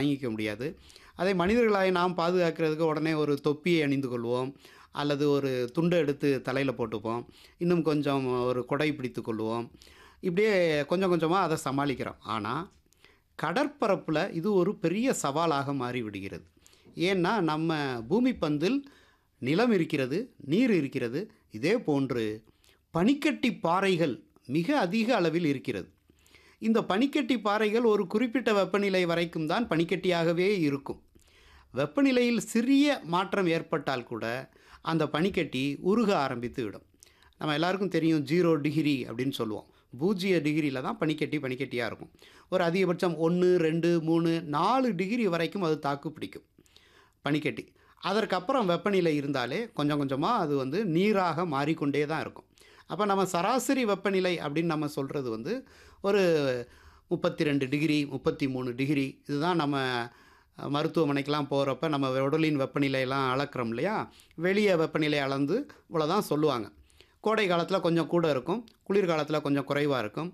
தாங்கிக்க முடியாது அதை மனிதர்களாய் நாம் பாதுகாக்கிறதுக்கு உடனே ஒரு தொப்பியை அணிந்து கொள்வோம் அல்லது ஒரு துண்டை எடுத்து தலையில் போட்டுப்போம் இன்னும் கொஞ்சம் ஒரு கொடை பிடித்து கொள்வோம் இப்படியே கொஞ்சம் கொஞ்சமாக அதை சமாளிக்கிறோம் ஆனால் கடற்பரப்பில் இது ஒரு பெரிய சவாலாக மாறிவிடுகிறது ஏன்னா நம்ம பூமி பந்தில் நிலம் இருக்கிறது நீர் இருக்கிறது இதே போன்று பனிக்கட்டி பாறைகள் மிக அதிக அளவில் இருக்கிறது இந்த பனிக்கட்டி பாறைகள் ஒரு குறிப்பிட்ட வெப்பநிலை வரைக்கும் தான் பனிக்கட்டியாகவே இருக்கும் வெப்பநிலையில் சிறிய மாற்றம் ஏற்பட்டால் கூட அந்த பனிக்கட்டி உருக ஆரம்பித்து விடும் நம்ம எல்லாருக்கும் தெரியும் ஜீரோ டிகிரி அப்படின்னு சொல்லுவோம் பூஜ்ஜிய டிகிரியில் தான் பனிக்கட்டி பனிக்கட்டியாக இருக்கும் ஒரு அதிகபட்சம் ஒன்று ரெண்டு மூணு நாலு டிகிரி வரைக்கும் அது தாக்கு பிடிக்கும் பனிக்கட்டி அதற்கப்புறம் வெப்பநிலை இருந்தாலே கொஞ்சம் கொஞ்சமாக அது வந்து நீராக மாறிக்கொண்டே தான் இருக்கும் அப்போ நம்ம சராசரி வெப்பநிலை அப்படின்னு நம்ம சொல்கிறது வந்து ஒரு முப்பத்தி ரெண்டு டிகிரி முப்பத்தி மூணு டிகிரி இதுதான் நம்ம அஹ், மருத்துவமனைக்கெலாம் போகிறப்ப நம்ம உடலின் வெப்பநிலையெல்லாம் அளக்குறோம் இல்லையா வெளியே வெப்பநிலை அளந்து இவ்வளோதான் சொல்லுவாங்க கோடை காலத்தில் கொஞ்சம் கூட இருக்கும் குளிர்காலத்தில் கொஞ்சம் குறைவாக இருக்கும்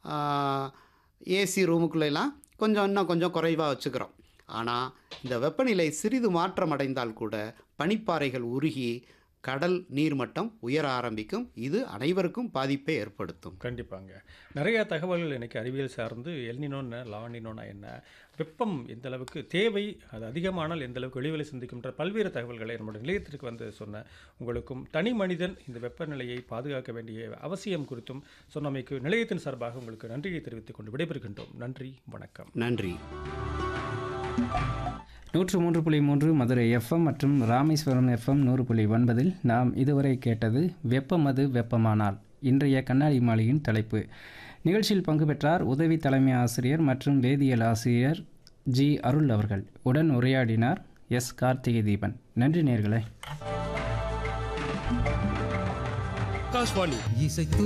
ஏசி ரூமுக்குள்ளெல்லாம் கொஞ்சம் இன்னும் கொஞ்சம் குறைவாக வச்சுக்கிறோம் ஆனால் இந்த வெப்பநிலை சிறிது மாற்றம் அடைந்தால் கூட பனிப்பாறைகள் உருகி கடல் நீர்மட்டம் உயர ஆரம்பிக்கும் இது அனைவருக்கும் பாதிப்பை ஏற்படுத்தும் கண்டிப்பாங்க நிறைய தகவல்கள் எனக்கு அறிவியல் சார்ந்து எல்னினோன்னு லானினோனா என்ன வெப்பம் எந்த அளவுக்கு தேவை அது அதிகமானால் எந்த அளவுக்கு வெளிவெளி சிந்திக்கும்ன்ற பல்வேறு தகவல்களை நம்முடைய நிலையத்திற்கு வந்து சொன்ன உங்களுக்கும் தனி மனிதன் இந்த வெப்பநிலையை பாதுகாக்க வேண்டிய அவசியம் குறித்தும் சொன்னமைக்கு நிலையத்தின் சார்பாக உங்களுக்கு நன்றியை தெரிவித்துக் கொண்டு விடைபெறுகின்றோம் நன்றி வணக்கம் நன்றி நூற்று மூன்று புள்ளி மூன்று மதுரை எஃப்எம் மற்றும் ராமேஸ்வரம் எஃப்எம் நூறு புள்ளி ஒன்பதில் நாம் இதுவரை கேட்டது வெப்பமது வெப்பமானால் இன்றைய கண்ணாடி மாளிகையின் தலைப்பு நிகழ்ச்சியில் பங்கு பெற்றார் உதவி தலைமை ஆசிரியர் மற்றும் வேதியியல் ஆசிரியர் ஜி அருள் அவர்கள் உடன் உரையாடினார் எஸ் கார்த்திகை தீபன் நன்றி நேர்களே ஆகாஷ்வாணி இசைத்து